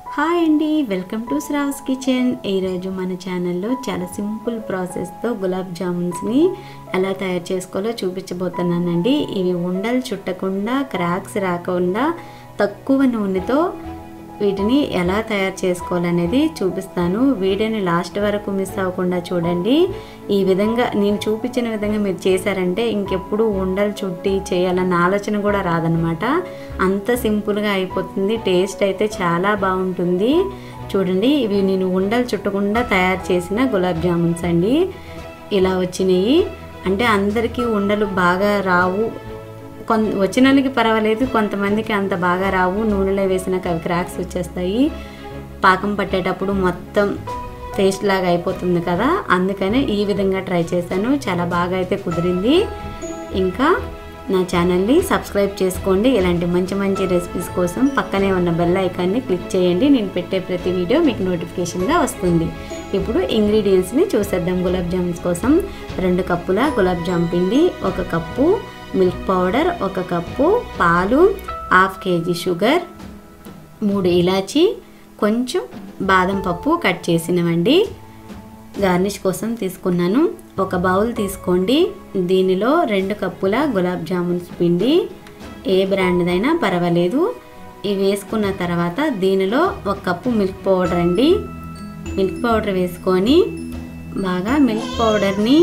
hi అండి welcome to Shravs kitchen ఈరోజు మన ఛానల్లో చాలా సింపుల్ ప్రాసెస్తో గులాబ్ జామున్స్ని ఎలా తయారు చేసుకోవాలో చూపించబోతున్నానండి ఇవి ఉండలు చుట్టకుండా క్రాక్స్ రాకుండా తక్కువ నూనెతో వీటిని ఎలా తయారు చేసుకోవాలనేది చూపిస్తాను వీడియోని లాస్ట్ వరకు మిస్ అవ్వకుండా చూడండి ఈ విధంగా నేను చూపించిన విధంగా మీరు చేశారంటే ఇంకెప్పుడు ఉండలు చుట్టి చేయాలన్న ఆలోచన కూడా రాదనమాట అంత సింపుల్గా అయిపోతుంది టేస్ట్ అయితే చాలా బాగుంటుంది చూడండి ఇవి నేను ఉండలు చుట్టకుండా తయారు చేసిన గులాబ్ జామున్స్ అండి ఇలా వచ్చినాయి అంటే అందరికీ ఉండలు బాగా రావు కొన్ వచ్చిన వాళ్ళకి పర్వాలేదు కొంతమందికి అంత బాగా రావు నూనెలో వేసినాక అవి క్రాక్స్ వచ్చేస్తాయి పాకం పట్టేటప్పుడు మొత్తం పేస్ట్ లాగా అయిపోతుంది కదా అందుకనే ఈ విధంగా ట్రై చేశాను చాలా బాగా అయితే కుదిరింది ఇంకా నా ఛానల్ని సబ్స్క్రైబ్ చేసుకోండి ఇలాంటి మంచి మంచి రెసిపీస్ కోసం పక్కనే ఉన్న బెల్ ఐకాన్ని క్లిక్ చేయండి నేను పెట్టే ప్రతి వీడియో మీకు నోటిఫికేషన్గా వస్తుంది ఇప్పుడు ఇంగ్రీడియంట్స్ని చూసేద్దాం గులాబ్ జామున్స్ కోసం రెండు కప్పుల గులాబ్ జామ్ పిండి ఒక కప్పు మిల్క్ పౌడర్ ఒక కప్పు పాలు హాఫ్ కేజీ షుగర్ మూడు ఇలాచి కొంచెం బాదం పప్పు కట్ చేసినవండి గార్నిష్ కోసం తీసుకున్నాను ఒక బౌల్ తీసుకోండి దీనిలో రెండు కప్పుల గులాబ్ జామున్స్ పిండి ఏ బ్రాండ్దైనా పర్వాలేదు ఇవి వేసుకున్న తర్వాత దీనిలో ఒక కప్పు మిల్క్ పౌడర్ అండి మిల్క్ పౌడర్ వేసుకొని బాగా మిల్క్ పౌడర్ని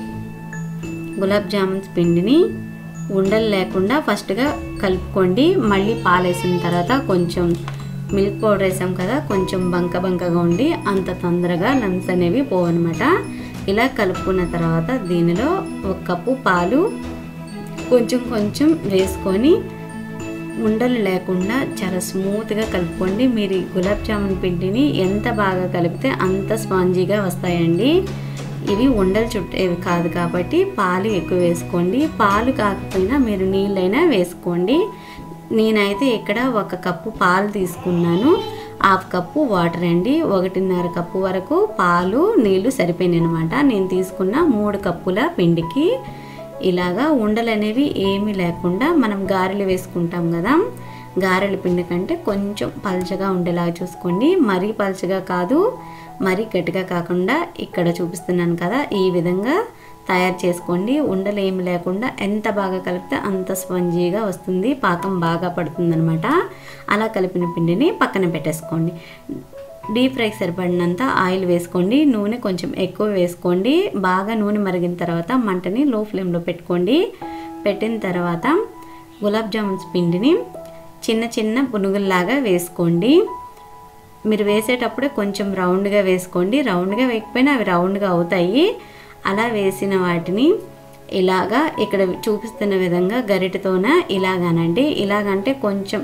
గులాబ్ జామున్స్ పిండిని ఉండలు లేకుండా ఫస్ట్గా కలుపుకోండి మళ్ళీ పాలు వేసిన తర్వాత కొంచెం మిల్క్ పౌడర్ వేసాం కదా కొంచెం బంక బంకగా ఉండి అంత తొందరగా లంప్స్ అనేవి పోవన్నమాట ఇలా కలుపుకున్న తర్వాత దీనిలో ఒక కప్పు పాలు కొంచెం కొంచెం వేసుకొని ఉండలు లేకుండా చాలా స్మూత్గా కలుపుకోండి మీరు ఈ గులాబ్ జామున్ పిండిని ఎంత బాగా కలిపితే అంత స్పాంజీగా వస్తాయండి ఇవి ఉండలు చుట్టేవి కాదు కాబట్టి పాలు ఎక్కువ వేసుకోండి పాలు కాకపోయినా మీరు నీళ్ళైనా వేసుకోండి నేనైతే ఇక్కడ ఒక కప్పు పాలు తీసుకున్నాను హాఫ్ కప్పు వాటర్ అండి ఒకటిన్నర కప్పు వరకు పాలు నీళ్లు సరిపోయినాయి అనమాట నేను తీసుకున్న మూడు కప్పుల పిండికి ఇలాగా ఉండలు అనేవి ఏమీ లేకుండా మనం గారెలు వేసుకుంటాం కదా గారెల పిండి కంటే కొంచెం పల్చగా ఉండేలాగా చూసుకోండి మరీ పల్చగా కాదు మరీ గట్టిగా కాకుండా ఇక్కడ చూపిస్తున్నాను కదా ఈ విధంగా తయారు చేసుకోండి ఉండలు ఏమి లేకుండా ఎంత బాగా కలిపితే అంత స్పంజీగా వస్తుంది పాకం బాగా పడుతుందనమాట అలా కలిపిన పిండిని పక్కన పెట్టేసుకోండి డీప్ ఫ్రైకి సరిపడినంత ఆయిల్ వేసుకోండి నూనె కొంచెం ఎక్కువ వేసుకోండి బాగా నూనె మరిగిన తర్వాత మంటని లో ఫ్లేమ్లో పెట్టుకోండి పెట్టిన తర్వాత గులాబ్ జామున్స్ పిండిని చిన్న చిన్న పునుగుల్లాగా వేసుకోండి మీరు వేసేటప్పుడే కొంచెం రౌండ్గా వేసుకోండి రౌండ్గా వేయకపోయినా అవి రౌండ్గా అవుతాయి అలా వేసిన వాటిని ఇలాగా ఇక్కడ చూపిస్తున్న విధంగా గరిటతోన ఇలాగానండి ఇలాగంటే కొంచెం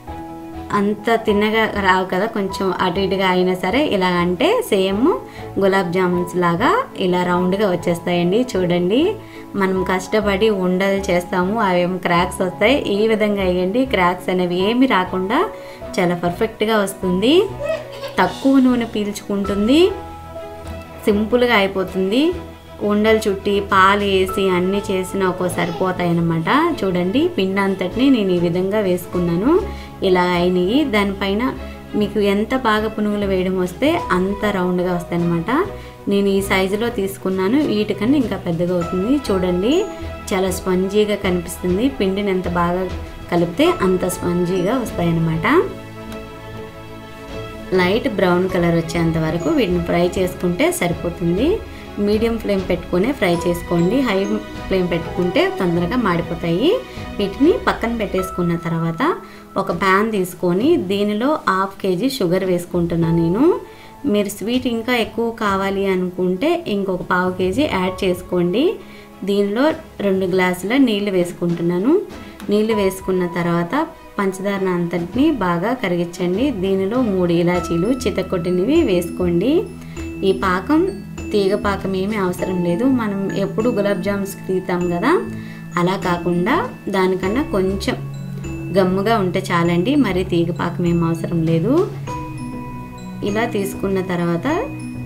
అంత తిన్నగా రావు కదా కొంచెం అటు ఇటుగా అయినా సరే ఇలా అంటే సేమ్ గులాబ్ జామున్స్ లాగా ఇలా రౌండ్గా వచ్చేస్తాయండి చూడండి మనం కష్టపడి ఉండలు చేస్తాము అవేమో క్రాక్స్ వస్తాయి ఈ విధంగా వేయండి క్రాక్స్ అనేవి ఏమి రాకుండా చాలా పర్ఫెక్ట్గా వస్తుంది తక్కువ నూనె పీల్చుకుంటుంది సింపుల్గా అయిపోతుంది ఉండలు చుట్టి పాలు వేసి అన్నీ చేసిన ఒక్కో సరిపోతాయి అన్నమాట చూడండి పిండి అంతటిని నేను ఈ విధంగా వేసుకున్నాను ఇలా అయినాయి దానిపైన మీకు ఎంత బాగా పునుగులు వేయడం వస్తే అంత రౌండ్గా వస్తాయి అనమాట నేను ఈ సైజులో తీసుకున్నాను వీటికన్నా ఇంకా పెద్దగా అవుతుంది చూడండి చాలా స్పంజీగా కనిపిస్తుంది పిండిని ఎంత బాగా కలిపితే అంత స్పంజీగా వస్తాయన్నమాట లైట్ బ్రౌన్ కలర్ వచ్చేంత వరకు వీటిని ఫ్రై చేసుకుంటే సరిపోతుంది మీడియం ఫ్లేమ్ పెట్టుకునే ఫ్రై చేసుకోండి హై ఫ్లేమ్ పెట్టుకుంటే తొందరగా మాడిపోతాయి వీటిని పక్కన పెట్టేసుకున్న తర్వాత ఒక ప్యాన్ తీసుకొని దీనిలో హాఫ్ కేజీ షుగర్ వేసుకుంటున్నాను నేను మీరు స్వీట్ ఇంకా ఎక్కువ కావాలి అనుకుంటే ఇంకొక పావు కేజీ యాడ్ చేసుకోండి దీనిలో రెండు గ్లాసుల నీళ్లు వేసుకుంటున్నాను నీళ్లు వేసుకున్న తర్వాత పంచదార అంతటిని బాగా కరిగించండి దీనిలో మూడు ఇలాచీలు చితకొట్టినవి వేసుకోండి ఈ పాకం తీగ పాకం ఏమీ అవసరం లేదు మనం ఎప్పుడు గులాబ్ జామ్స్ తీతాం కదా అలా కాకుండా దానికన్నా కొంచెం గమ్ముగా ఉంటే చాలండి మరి తీగ పాకం ఏం అవసరం లేదు ఇలా తీసుకున్న తర్వాత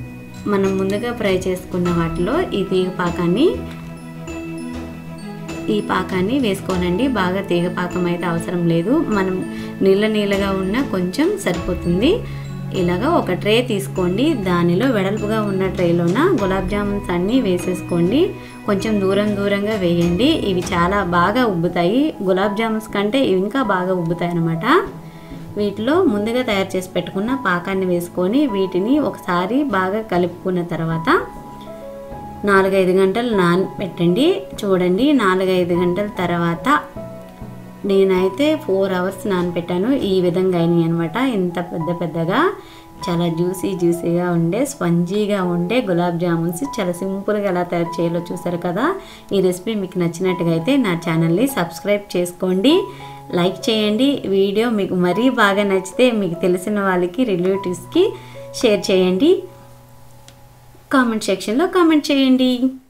మనం ముందుగా ఫ్రై చేసుకున్న వాటిలో ఈ తీగ పాకాన్ని ఈ పాకాన్ని వేసుకోనండి బాగా తీగ పాకం అయితే అవసరం లేదు మనం నీళ్ళ నీళ్ళగా ఉన్న కొంచెం సరిపోతుంది ఇలాగా ఒక ట్రే తీసుకోండి దానిలో వెడల్పుగా ఉన్న ట్రేలోన గులాబ్ జామున్స్ అన్నీ వేసేసుకోండి కొంచెం దూరం దూరంగా వేయండి ఇవి చాలా బాగా ఉబ్బుతాయి గులాబ్ జామున్స్ కంటే ఇవి ఇంకా బాగా ఉబ్బుతాయి అన్నమాట వీటిలో ముందుగా తయారు చేసి పెట్టుకున్న పాకాన్ని వేసుకొని వీటిని ఒకసారి బాగా కలుపుకున్న తర్వాత నాలుగైదు గంటలు నానబెట్టండి చూడండి నాలుగైదు గంటల తర్వాత నేనైతే ఫోర్ అవర్స్ నానబెట్టాను ఈ విధంగా అయినాయి అనమాట ఇంత పెద్ద పెద్దగా చాలా జ్యూసీ జ్యూసీగా ఉండే స్పంజీగా ఉండే గులాబ్ జామున్స్ చాలా సింపుల్గా ఎలా తయారు చేయాలో చూసారు కదా ఈ రెసిపీ మీకు నచ్చినట్టుగా అయితే నా ఛానల్ని సబ్స్క్రైబ్ చేసుకోండి లైక్ చేయండి వీడియో మీకు మరీ బాగా నచ్చితే మీకు తెలిసిన వాళ్ళకి రిలేటివ్స్కి షేర్ చేయండి కామెంట్ సెక్షన్లో కామెంట్ చేయండి